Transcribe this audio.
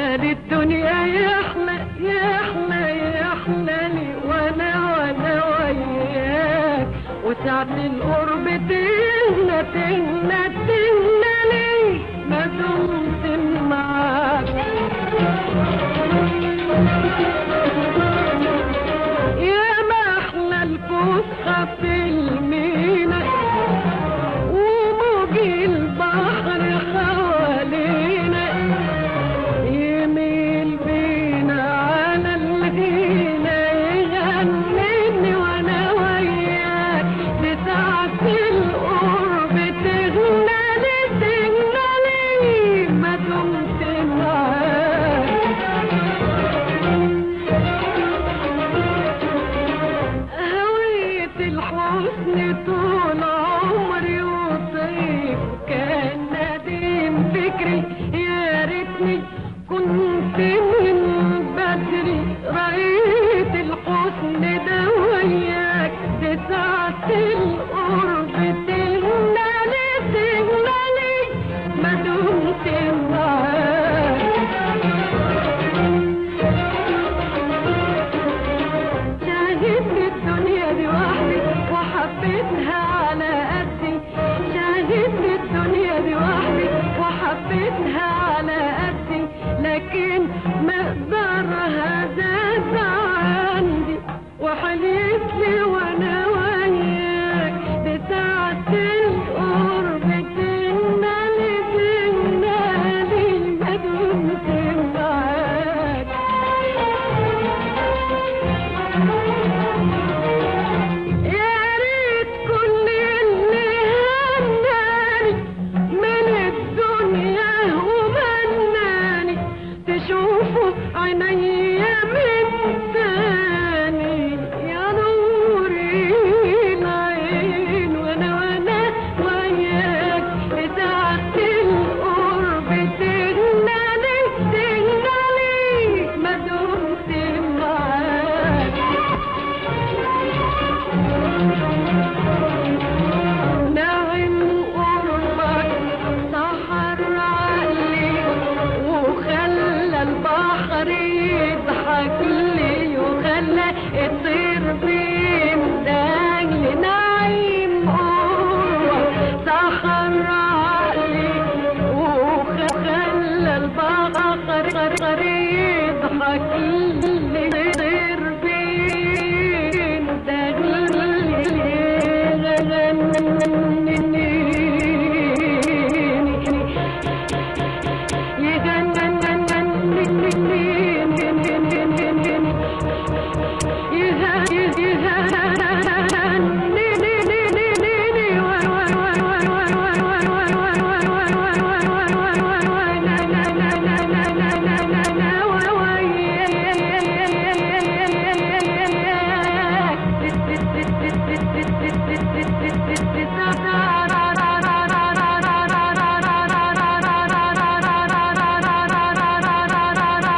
مال الدنيا يحلى يحلى يحلى لي وانا وانا وياك وساعة القرب تهنى تهنى تهنى لي ما دمت معاك يا ما احلى الفسحة في المينا وموج البحر حوالينا يميل بينا على الغينا يغنيني وانا وياك بساعة القرب تغنى لي تغنى لي ما دمت معاك هوية الحسن طول عمري وطيب كان نديم فكري يا ريتني كنت من بدري رأيت الحسن ده وياك بساعة القرب تهنالي تهنالي ما دمت معاك شاهدت الدنيا دي وحدي وحبيتها على قدي شاهدت الدنيا دي وحدي وحبيتها على قدي لكن مقدارها زاد عندي وحليت لي وانا وياك بساعة القرب تنالي تنالي ما دمت معاك يا ريت كل اللي هناني من الدنيا ومناني تشوفوا عينيا من تاني يا نور العين وانا وانا وياك بساعة القرب تغنالي تغنالي ما دمت معاك نعم قربك سحر عقلي وخلى البحر يضحك لي وخلى الطير بيمداني نعيم قربك سحر عقلي وخلى البحر يضحك